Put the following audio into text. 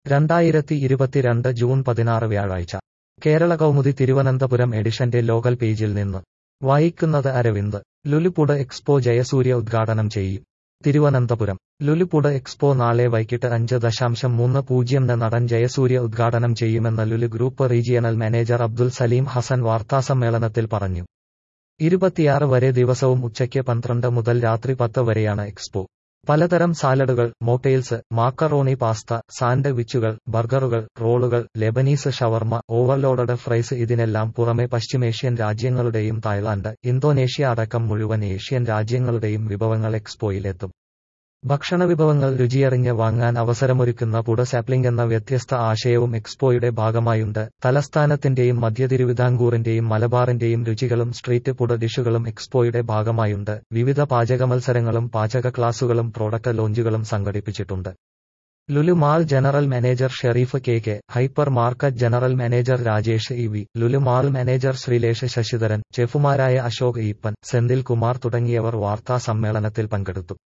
രണ്ടായിരത്തി ഇരുപത്തിരണ്ട് ജൂൺ പതിനാറ് വ്യാഴാഴ്ച കേരള കൗമുദി തിരുവനന്തപുരം എഡിഷന്റെ ലോകൽ പേജിൽ നിന്ന് വായിക്കുന്നത് അരവിന്ദ് ലുലുപുട് എക്സ്പോ ജയസൂര്യ ഉദ്ഘാടനം ചെയ്യും തിരുവനന്തപുരം ലുലുപുട് എക്സ്പോ നാളെ വൈകിട്ട് അഞ്ച് ദശാംശം മൂന്ന് പൂജ്യംന് നടൻ ജയസൂര്യ ഉദ്ഘാടനം ചെയ്യുമെന്ന് Lulu group regional manager Abdul Saleem Hassan വാർത്താസമ്മേളനത്തിൽ പറഞ്ഞു ഇരുപത്തിയാറ് വരെ ദിവസവും ഉച്ചയ്ക്ക് പന്ത്രണ്ട് മുതൽ രാത്രി പത്ത് വരെയാണ് എക്സ്പോ പലതരം സാലഡുകൾ മോക്ടെയിൽസ് മാക്കറോണി പാസ്ത സാൻഡ്വിച്ചുകൾ ബർഗറുകൾ റോളുകൾ ലെബനീസ് ഷവർമ ഓവർലോഡഡ് ഫ്രൈസ് ഇതിനെല്ലാം പുറമെ പശ്ചിമേഷ്യൻ രാജ്യങ്ങളുടെയും തായ്ലാന്റ് ഇന്തോനേഷ്യ അടക്കം മുഴുവൻ ഏഷ്യൻ രാജ്യങ്ങളുടെയും വിഭവങ്ങൾ എക്സ്പോയിലെത്തും ഭക്ഷണ വിഭവങ്ങൾ രുചിയറിഞ്ഞ് വാങ്ങാൻ അവസരമൊരുക്കുന്ന പുട സാപ്ലിംഗ് എന്ന വ്യത്യസ്ത ആശയവും എക്സ്പോയുടെ ഭാഗമായുണ്ട് തലസ്ഥാനത്തിന്റെയും മധ്യ തിരുവിതാംകൂറിന്റെയും മലബാറിന്റെയും രുചികളും സ്ട്രീറ്റ് പുട ഡിഷുകളും എക്സ്പോയുടെ ഭാഗമായുണ്ട് വിവിധ പാചക മത്സരങ്ങളും പാചക ക്ലാസുകളും പ്രോഡക്റ്റ് ലോഞ്ചുകളും സംഘടിപ്പിച്ചിട്ടുണ്ട് Lulu mall general manager Shareef K K hypermarket general manager Rajesh E V Lulu mall manager Sreelesh Sasidharan ചെഫുമാരായ അശോക് ഈപ്പൻ സെന്തിൽ കുമാർ തുടങ്ങിയവർ വാർത്താ സമ്മേളനത്തിൽ പങ്കെടുത്തു